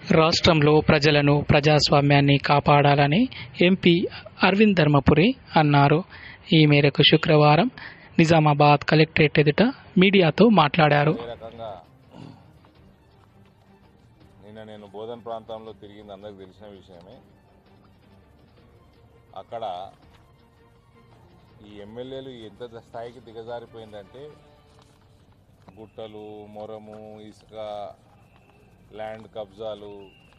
రాష్ట్రంలో ప్రజలను ప్రజాస్వామ్యాన్ని కాపాడాలని ఎంపీ అరవింద్ ధర్మపురి అన్నారు ఈ మేరకు శుక్రవారం నిజామాబాద్ కలెక్టరేట్ ఎదుట మీడియాతో మాట్లాడారు అదే రకంగా నిన్న నేను బోధన్ ప్రాంతంలో తిరిగింది అందరికి తెలిసిన విషయమే అక్కడ ఈ ఎమ్మెల్యేలు ఎంత స్థాయికి దిగజారిపోయిందంటే గుట్టలు మొరము ఇసుక ల్యాండ్ కబ్జాలు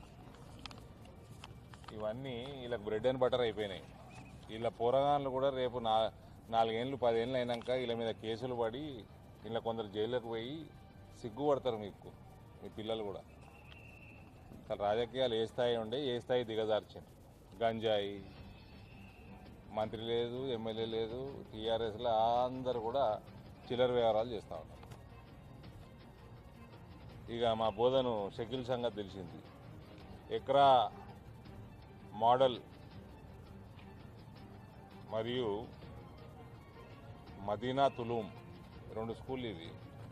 ఇవన్నీ వీళ్ళకి బ్రెడ్ అండ్ బటర్ అయిపోయినాయి వీళ్ళ పోరగాన్లు కూడా రేపు నా నాలుగేళ్ళు పదేళ్ళు అయినాక వీళ్ళ మీద కేసులు పడి వీళ్ళ కొందరు జైలుకు పోయి సిగ్గుపడతారు మీకు మీ పిల్లలు కూడా అసలు రాజకీయాలు ఏ స్థాయి ఉండే ఏ స్థాయి దిగజార్చింది గంజాయి మంత్రి లేదు ఎమ్మెల్యే లేదు టీఆర్ఎస్లో అందరు కూడా చిల్లర వ్యవహారాలు చేస్తూ ఉన్నారు ఇక మా బోధను షకిల్ సంగతి తెలిసింది ఎకరా మోడల్ మరియు మదీనా తులూం రెండు స్కూల్ ఇవి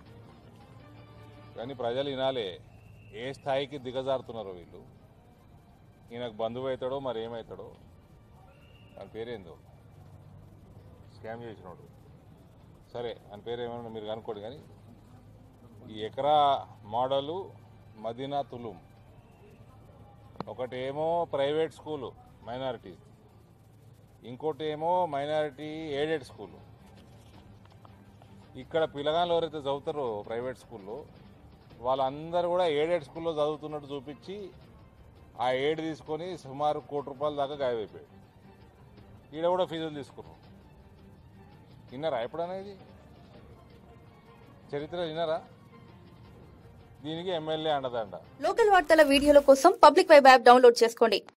కానీ ప్రజలు వినాలే ఏ స్థాయికి దిగజారుతున్నారో వీళ్ళు ఈయనకు బంధువు అవుతాడో మరి ఏమవుతాడో దాని పేరేందో స్కామ్ చేసినోడు సరే అని పేరు ఏమన్నా మీరు కనుక్కోండి కానీ ఈ ఎకరా మోడలు మదీనా తులుం ఒకటేమో ప్రైవేట్ స్కూలు మైనారిటీ ఇంకోటి ఏమో మైనారిటీ ఎయిడెడ్ స్కూలు ఇక్కడ పిల్లగాళ్ళు ఎవరైతే చదువుతారో ప్రైవేట్ స్కూల్లో వాళ్ళందరూ కూడా ఎయిడెడ్ స్కూల్లో చదువుతున్నట్టు చూపించి ఆ ఎయిడ్ తీసుకొని సుమారు కోటి రూపాయల దాకా గాయమైపోయాడు ఈడ కూడా ఫీజులు తీసుకున్నాం విన్నారా ఎప్పుడైనా ఇది చరిత్ర విన్నారా దీనికి ఎమ్మెల్యే అండదండ లోకల్ వార్తల వీడియోల కోసం పబ్లిక్ వెబ్ యాప్ డౌన్లోడ్ చేసుకోండి